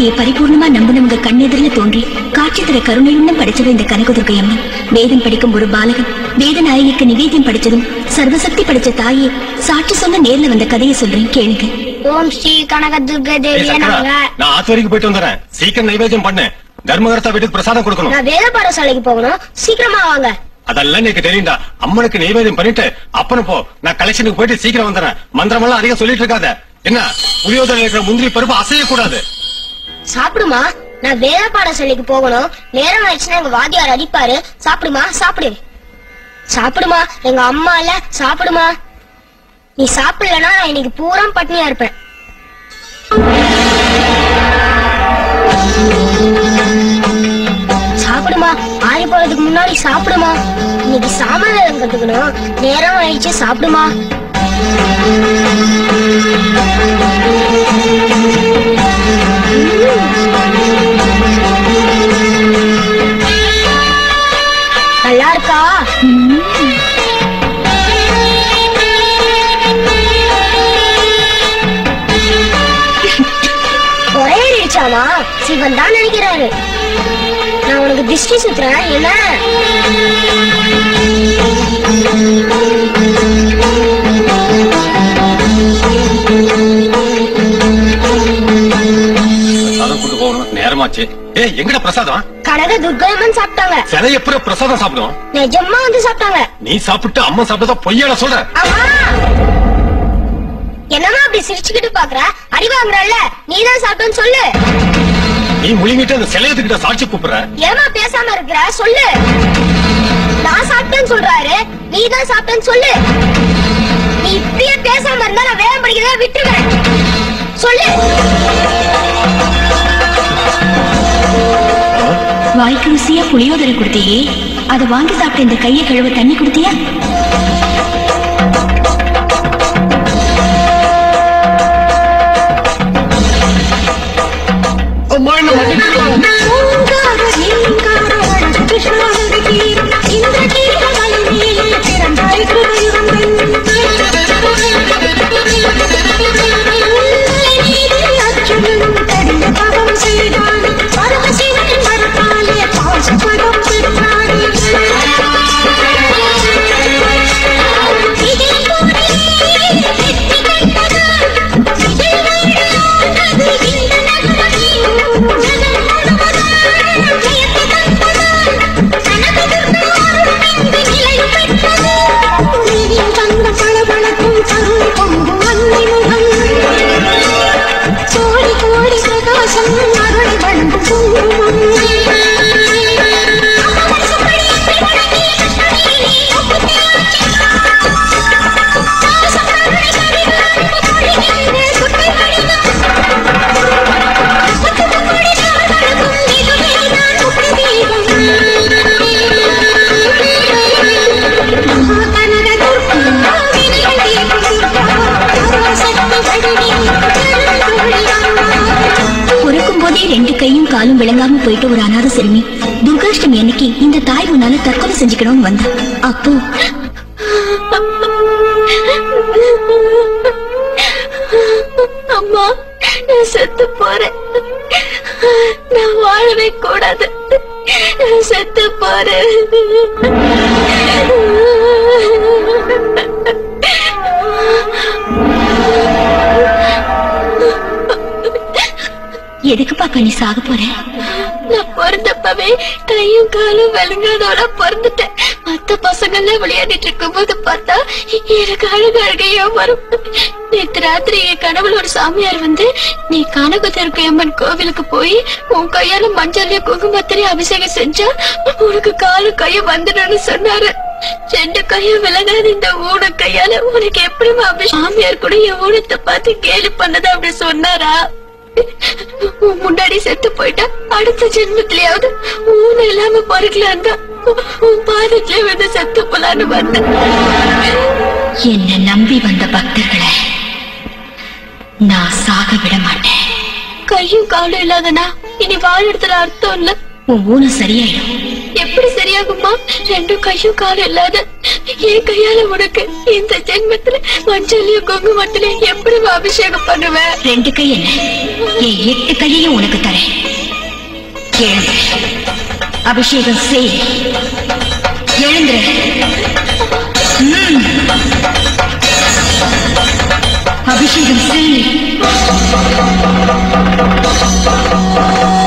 சக்தியை பரிபூர்ணமா நம்பினவங்க கண்ணெதிரில தோன்றி காட்சி தர கருணையுண்ணம் படிச்சவ இந்த கனகதுர்க்கை அம்மன் வேதம் படிக்கும் ஒரு பாலகன் வேத நாயகிக்கு நிவேத்தியம் படிச்சதும் சர்வசக்தி படிச்ச தாயே சாட்சி சொன்ன நேர்ல வந்த கதையை சொல்றேன் கேளுங்க ஓம் ஸ்ரீ கனக துர்கை ஏய், தேவியே சக்கரா, நாங்க நான் ஆத்து வரைக்கும் போயிட்டு வந்துடுறேன் சீக்கிரம் நைவேத்தியம் பண்ணு தர்மகர்த்தா வீட்டுக்கு பிரசாதம் கொடுக்கணும் நான் வேத பாடசாலைக்கு போகணும் சீக்கிரமா வாங்க அதெல்லாம் எனக்கு தெரியும்டா அம்மனுக்கு நைவேத்தியம் பண்ணிட்டு அப்புறம் போ நான் கலெக்ஷனுக்கு போயிட்டு சீக்கிரம் வந்துடுறேன் மந்திரமெல்லாம் அதிகம் சொல்லிட்டு இருக்காத என்ன புளியோதரை இருக்கிற முந்திரி பருப்பு அசையக்கூடாது சாப்பிடுமா நான் வேத பாடசாலைக்கு போகணும் நேரம் ஆயிடுச்சுன்னா எங்க வாத்தியார் அடிப்பாரு சாப்பிடுமா சாப்பிடு சாப்பிடுமா எங்க அம்மா இல்ல சாப்பிடுமா நீ சாப்பிடலன்னா நான் இன்னைக்கு பூரா பட்னியா இருப்பேன் சாப்பிடுமா ஆறி போறதுக்கு முன்னாடி சாப்பிடுமா இன்னைக்கு சாமான் கத்துக்கணும் நேரம் ஆயிடுச்சு சாப்பிடுமா நல்லா இருக்கா ஒரே நினைச்சாமா சிவன் தான் நினைக்கிறாரு நான் உனக்கு திருஷ்டி சுத்துறேன் என்ன பிரசாதம் கொண்டு போகணும் நேரமாச்சு ஏய் எங்கடா பிரசாதம் கனக துர்காயம்மன் சாப்பிட்டாங்க சிலை எப்படி பிரசாதம் சாப்பிடும் நிஜமா வந்து சாப்பிட்டாங்க நீ சாப்பிட்டு அம்மா சாப்பிட்டதா பொய்யாட சொல்ற அம்மா என்னம்மா அப்படி சிரிச்சுக்கிட்டு பாக்குற அடி வாங்குறல்ல நீதான் சாப்பிட்டேன்னு சொல்லு நீ முழுங்கிட்டு அந்த சிலையத்துக்கிட்ட சாட்சி கூப்பிடுற ஏமா பேசாம இருக்கிற சொல்லு நான் சாப்பிட்டேன்னு சொல்றாரு நீதான் சாப்பிட்டேன்னு சொல்லு நீ இப்படியே பேசாம இருந்தா நான் வேகம் படிக்கிறத விட்டுருவேன் சொல்லு வாய்க்கு ருசியா புளியோதரை கொடுத்தியே அதை வாங்கி சாப்பிட்ட இந்த கையை கழுவ தண்ணி கொடுத்தியா பொறுக்கும் போதே ரெண்டு கையும் காலும் விளங்காம போயிட்டு ஒரு அனாதை சிறுமி துர்காஷ்டமி அன்னைக்கு இந்த தாய் முன்னால தற்கொலை செஞ்சுக்கணும்னு வந்தா அப்போ அம்மா நான் செத்து போறேன் நான் வாழவே கூடாது நான் செத்து போறேன் எதுக்கு பாப்பா நீ சாக போற நான் பிறந்தப்பவே கையும் காலும் விளங்காதோட பிறந்துட்டேன் மத்த பசங்க எல்லாம் விளையாடிட்டு இருக்கும்போது பார்த்தா எனக்கு அழுக அழுகையா வரும் நேத்து ராத்திரி என் கனவுல ஒரு சாமியார் வந்து நீ கனகதற்கு அம்மன் கோவிலுக்கு போய் உன் கையால மஞ்சள்ல குங்குமத்திலே அபிஷேகம் செஞ்சா உனக்கு காலு கையும் வந்துடும்னு சொன்னாரு ரெண்டு கையும் விலகாத இந்த ஊன கையால உனக்கு எப்படிமா அபிஷேகம் சாமியார் கூட என் ஊனத்தை பார்த்து கேலி பண்ணதா அப்படி சொன்னாரா உன் முன்னாடி செத்து போயிட்டா அடுத்த ஜென்மத்திலயாவது ஊன இல்லாம பிறக்கலாம் தான் உன் பாதத்துல வந்து செத்து போலான்னு வந்தேன் என்ன நம்பி வந்த பக்தர்களை நான் சாக விட மாட்டேன் கையும் காலும் இல்லாதனா இனி வாழறதுல அர்த்தம் இல்ல உன் ஊனம் சரியாயிடும் எப்படி சரியாகுமா ரெண்டும் கையும் காலும் இல்லாத என் கையால உனக்கு இந்த ஜென்மத்துல மஞ்சளையும் குங்குமத்திலையும் எப்படி அபிஷேகம் பண்ணுவேன் ரெண்டு கை என்ன என் எட்டு கையையும் உனக்கு தரேன் எழுந்து அபிஷேகம் செய் எழுந்து அபிஷேகம் செய்